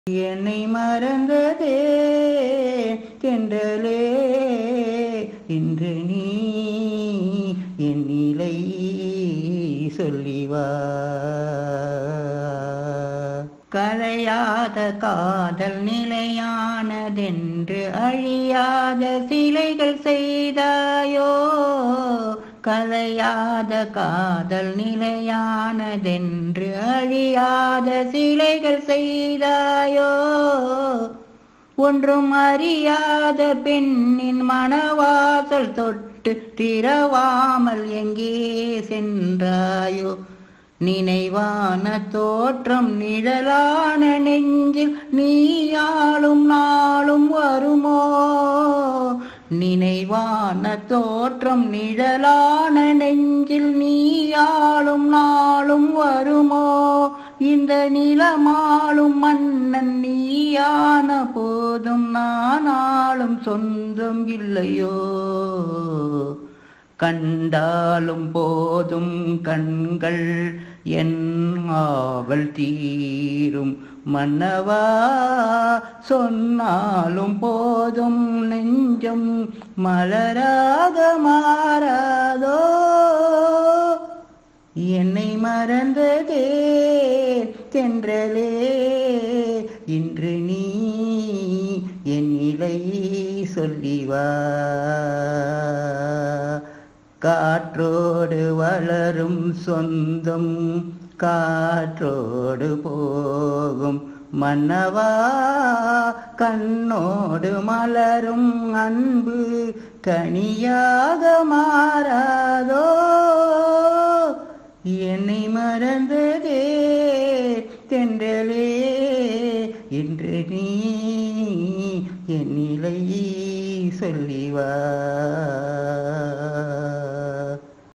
என்னை மறந்ததே தென்றலே இன்று நீ என் நிலை சொல்லிவா கலையாத காதல் நிலையானதென்று அழியாத சிலைகள் செய்தாயோ கலையாத காதல் நிலையானதென்று அழியாத சிலைகள் செய்தாயோ ஒன்றும் அறியாத பெண்ணின் மனவாசல் தொட்டு திரவாமல் எங்கே சென்றாயோ நினைவான தோற்றம் நிழலான நெஞ்சில் நீயாளும் நாளும் வருமோ நினைவான தோற்றம் நிழலான நெஞ்சில் நீயாளும் நாளும் வருமோ இந்த நிலமாளும் மன்னன் நீயான போதும் நானாலும் சொந்தம் இல்லையோ கண்டாலும் போதும் கண்கள் என் ஆவல் தீரும் மன்னவா சொன்னாலும் போதும் நெஞ்சம் மலராக மாறாதோ என்னை மறந்ததே தென்றலே இன்று நீ என் நிலை சொல்லிவா காற்றோடு வளரும் சொந்தம் காற்றோடு போகும் மன்னவா கண்ணோடு மலரும் அன்பு கனியாக மாறாதோ என்னை மறந்ததே தென்றலே இன்று நீ என் நிலை சொல்லிவா